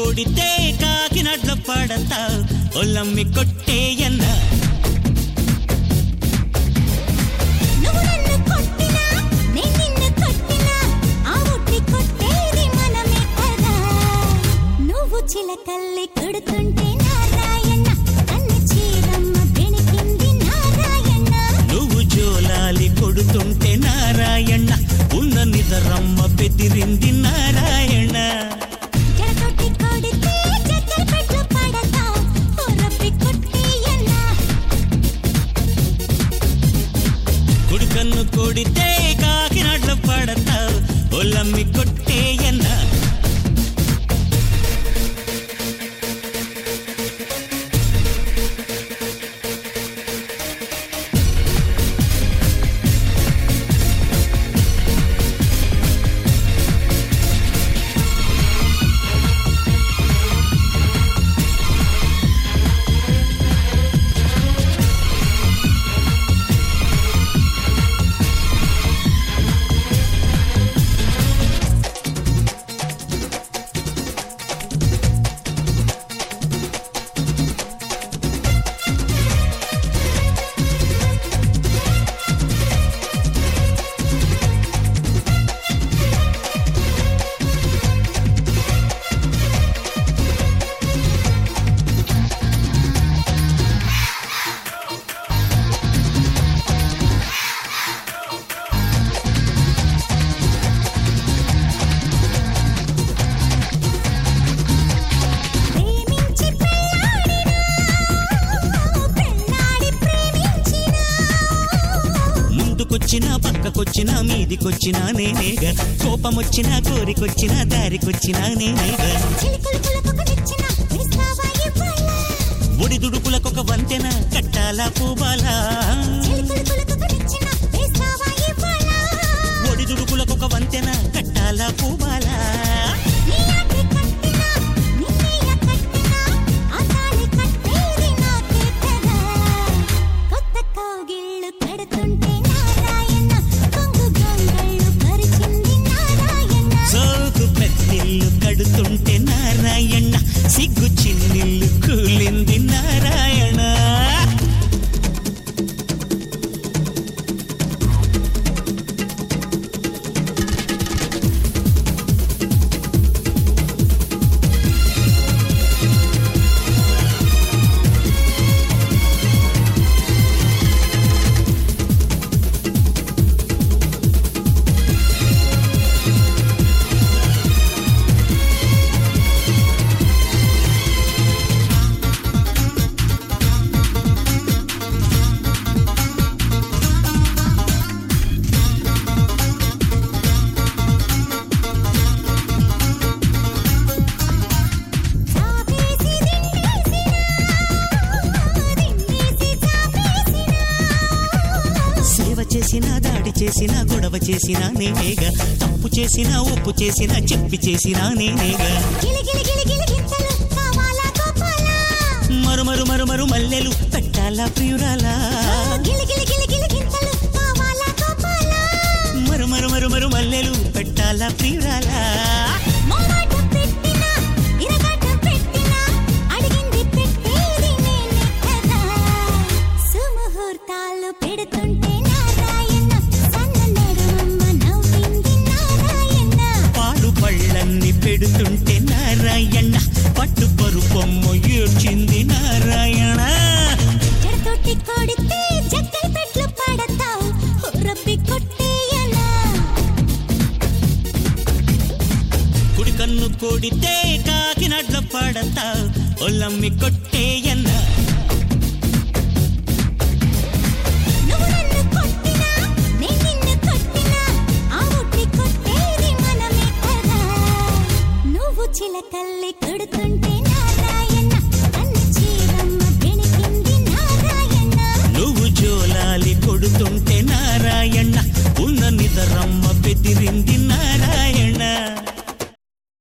కొడితే కాకినడ్ల పడతా ఒల్లమ్మి కొట్టేయన్న నువ్వు నన్ను కొట్టినా నేను నిన్ను కొట్టినా ఆ ఒట్టి కొట్టేది మనమే కదా నువ్వు చిలకల్లి కొడుతుంటే నారాయణ కన్ను చీరమ్మ బెణికింది నారాయణ నువ్వు జోలాలి కొడుతుంటే నారాయణ ఉన్న నిదరమ్మ బెదిరింది నారాయణ జడతోటి కొడితే చక్కెర పెట్లు పడతా ఓ రబ్బి కొట్టేయన్నా కుడికన్ను కొడితే కాకినడ్ల పడతా ఒల్లమ్మి కొట్టేయన్న ప్రేమించి పెళ్ళాడినా పెళ్ళాడి ప్రేమించినా ముందుకొచ్చినా పక్కకొచ్చినా మీదికొచ్చినా నేనేగా కోపమొచ్చినా కోరికొచ్చినా దారికొచ్చినా నేనేగా చిలుకలు పులకొకటిచ్చిన వేస్తావా ఇవ్వాల ఒడిదుడుకులకొక వంతెన కట్టాలా పూబాలా చిలుకలు పులకొకటిచ్చిన వేస్తావా ఇవ్వాల ఒడిదుడుకులకొక వంతెన కట్టాలా పూబాలా నీ ఆటే కట్టినా నిన్నయ్య కట్టినా ఆ తాళి కట్టేది నాకే కదా కొత్త కౌగిళ్ళు కడుతుంటే నారాయణ కొంగు గొంగళ్ళు పరిచింది నారాయణ సోకు పెద్దిల్లు కడుతుంటే నారాయణ సిగ్గు చిన్నిల్లు కూలింది నారాయణ చాపేసి దిండేసినా దిండేసి చాపేసినా సేవ చేసినా దాడి చేసినా గొడవ చేసినా నేనేగా తప్పు చేసినా ఒప్పు చేసినా చెప్పి చేసినా నేనేగా గిలి గిలి గిలి గిలి గింతలు కావాలా గోపాలా మరు మరు మరు మరు మల్లెలు పెట్టాలా ప్రియురాలా గిలి గిలి గిలి గిలి గింతలు కావాలా గోపాలా మరు మరు మరు మరు మల్లెలు పెట్టాలా ప్రియురాలా మొమాట పెట్టినా ఇరగట పెట్టినా అడిగింది పెట్టేది నేనే కదా సుముహూర్తాలు పెడుతుంటే నారాయణ సన్న నడుమమ్మ నవ్వింది నారాయణ పాలు పళ్ళన్ని పెడుతుంటే నారాయణ పట్టు పరుపొమ్మ ఏడ్చింది నారాయణ చెడతోటి కొడితే జక్కల పెట్లు పడతావు రబ్బి కొట్టేయనా కుడి కన్ను కొడితే కాకినడ్ల పడతా ఒల్లమ్మి కొట్టేయన్న నువ్వు నన్ను కొట్టినా నేను నిన్ను కొట్టినా ఆ ఒట్టి కొట్టేది మనమే కదా నువ్వు చిలకల్లి కొడుతుంటే నారాయణ కన్ను చీరమ్మ బెణికింది నారాయణ నువ్వు జోలాలి